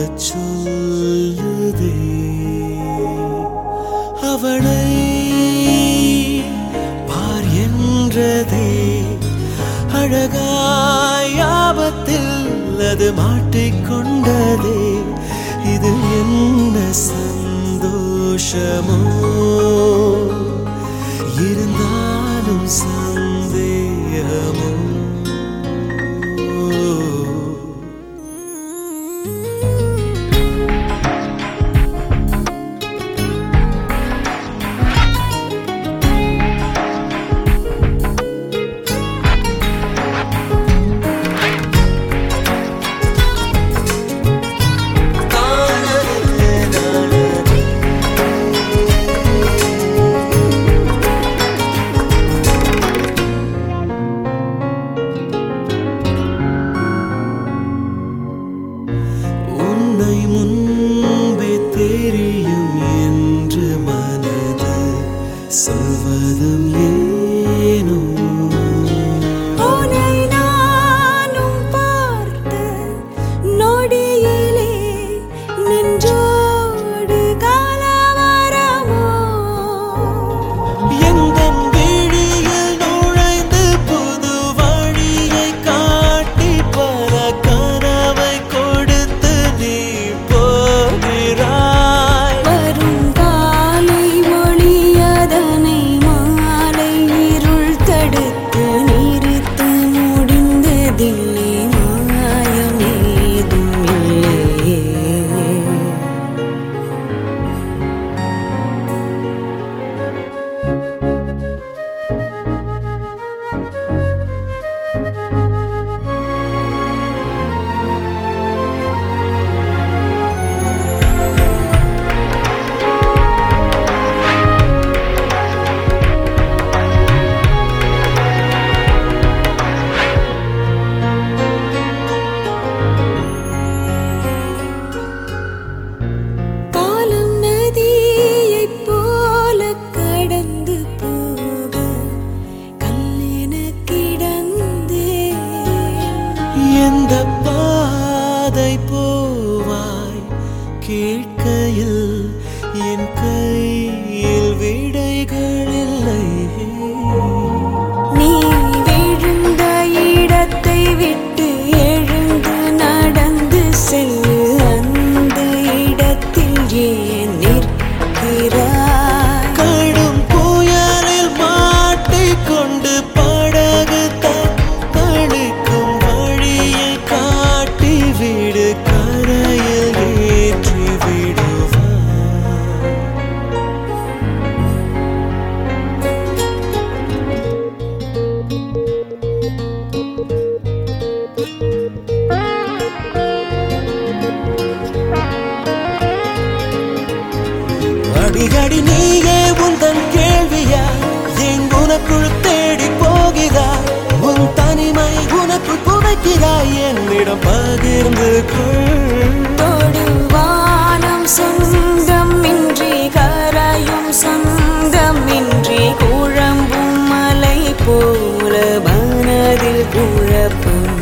திரும்பச் சொல்லுதே அவளை பார் என்றதே அழகாய் ஆபத்தில் அது மாட்டிக்கொண்டதே இது என்ன சந்தோஷமோ இருந்தாலும் சந்தேகமோ உன்னை முன்பே தெரியும் என்று மனது சொல்வதும் ஏனோ உன்னை நானும் பார்த்த நொடியிலே நின்றோடு காலவரமோ எந்தன் விழியில் நுழைந்து புது வழியை காட்டி பல கனவை கொடுத்து நீ போகிறாய் வரும் காலை ஒளியதனை மாலை இருள் தடுத்து நிறுத்த முடிந்ததில்லை மாயமேதும் இல்லையே காலம் நதியைப் போல கடந்து போக கல்லென கிடந்தேன் எந்த பாதை போவாய் கேட்கையில் என் கையில் விடைகள் இல்லை நீ விழுந்த இடத்தை விட்டு எழுந்து நடந்து செல்லு அந்த இடத்தில் ஏன் நிற்கிறாய் கடும் புயலில் மாட்டிக்கொண்டு படகு தத்தளிக்கும் வழியை காட்டி விடு கரையில் ஏற்றி விடுவார் அடிக்கடி நீயே உந்தன் கேள்வியா என் உனக்குள் தேடி போகிறாய் உன் தனிமை உனக்குள் புதைக்கிறாய் என்னிடம் பகிர்ந்து கொள் தொடுவானம் சொந்தமின்றி கரையும் சொந்தமின்றி குழம்பும் மலை போல மனதில் குழப்பம்